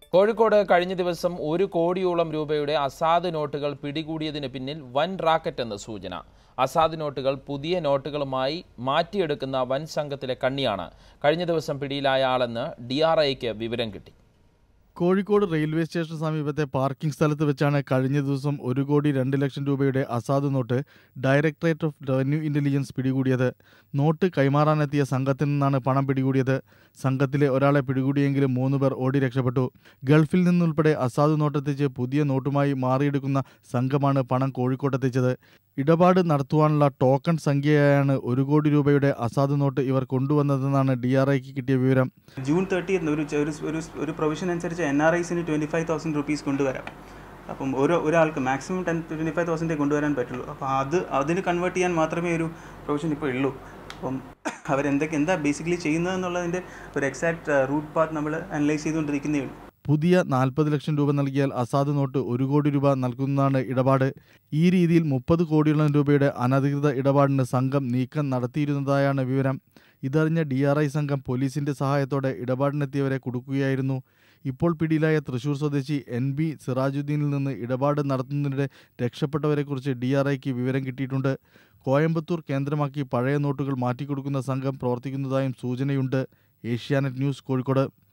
കോഴിക്കോട് കഴിഞ്ഞ ദിവസം ഒരു കോടിയോളം രൂപയുടെ അസാധ് നോട്ടുകൾ പിടികൂടിയതിന് പിന്നിൽ വൻ റാക്കറ്റ് എന്ന് സൂചന അസാധ് നോട്ടുകൾ പുതിയ നോട്ടുകളുമായി മാറ്റിയെടുക്കുന്ന വൻ സംഘത്തിലെ കണ്ണിയാണ് കഴിഞ്ഞ ദിവസം പിടിയിലായ ആളെന്ന് ഡി ആർ ഐക്ക് വിവരം കിട്ടി കോഴിക്കോട് റെയിൽവേ സ്റ്റേഷൻ സമീപത്തെ പാർക്കിംഗ് സ്ഥലത്ത് വെച്ചാണ് കഴിഞ്ഞ ദിവസം ഒരു കോടി രണ്ട് ലക്ഷം രൂപയുടെ അസാധു note directorate of revenue intelligence പിടികൂടിയത് നോട്ട് കൈമാറാനെത്തിയ സംഘത്തിൽ നിന്നാണ് പണം പിടികൂടിയത് സംഘത്തിലെ ഒരാളെ പിടികൂടിയെങ്കിലും മൂന്ന് പേർ ഓടി രക്ഷപ്പെട്ടു ഗൾഫിൽ നിന്നുൾപ്പെടെ അസാധു നോട്ടെത്തിച്ച് പുതിയ നോട്ടുമായി മാറിയെടുക്കുന്ന സംഘമാണ് പണം കോഴിക്കോട്ടെത്തിച്ചത് ഇടപാട് നടത്തുവാനുള്ള ടോക്കൺ സംഖ്യയായാണ് ഒരു കോടി രൂപയുടെ അസാധു നോട്ട് ഇവർ കൊണ്ടുവന്നതെന്നാണ് ഡി ആർ ഐക്ക് കിട്ടിയ വിവരം ജൂൺ തേർട്ടിയത്ത് ഒരു ഒരു ഒരു ഒരു പ്രൊവിഷൻ അനുസരിച്ച് എൻ ആർ ഐസിന് ട്വൻറ്റി ഫൈവ് തൗസൻഡ് റുപ്പീസ് കൊണ്ടുവരാം അപ്പം ഓരോ ഒരാൾക്ക് മാക്സിമം ടെൻ ട്വൻറ്റി ഫൈവ് തൗസൻഡേ കൊണ്ടുവരാൻ പറ്റുള്ളൂ അപ്പോൾ അത് അതിന് കൺവേർട്ട് ചെയ്യാൻ മാത്രമേ ഒരു പ്രൊവിഷൻ ഇപ്പോൾ ഉള്ളൂ അപ്പം അവരെന്തൊക്കെ എന്താ ബേസിക്കലി ചെയ്യുന്നതെന്നുള്ളതിൻ്റെ ഒരു എക്സാക്ട് റൂട്ട് പാത്ത് നമ്മൾ അനലൈസ് ചെയ്തുകൊണ്ടിരിക്കുന്നേ ഉള്ളൂ പുതിയ നാൽപ്പത് ലക്ഷം രൂപ നൽകിയാൽ അസാധു നോട്ട് ഒരു കോടി രൂപ നൽകുന്നതാണ് ഇടപാട് ഈ രീതിയിൽ മുപ്പത് കോടിയോളം രൂപയുടെ അനധികൃത ഇടപാടിന് സംഘം നീക്കം നടത്തിയിരുന്നതായാണ് വിവരം ഇതറിഞ്ഞ ഡി ആർ ഐ സംഘം പോലീസിന്റെ സഹായത്തോടെ ഇടപാടിനെത്തിയവരെ കുടുക്കുകയായിരുന്നു ഇപ്പോൾ പിടിയിലായ തൃശൂർ സ്വദേശി എൻ ബി സിറാജുദ്ദീനിൽ നിന്ന് ഇടപാട് നടത്തുന്നതിനിടെ രക്ഷപ്പെട്ടവരെക്കുറിച്ച് ഡി ആർ ഐക്ക് വിവരം കിട്ടിയിട്ടുണ്ട് കോയമ്പത്തൂർ കേന്ദ്രമാക്കി പഴയ നോട്ടുകൾ മാറ്റിക്കൊടുക്കുന്ന സംഘം പ്രവർത്തിക്കുന്നതായും സൂചനയുണ്ട് ഏഷ്യാനെറ്റ് ന്യൂസ് കോഴിക്കോട്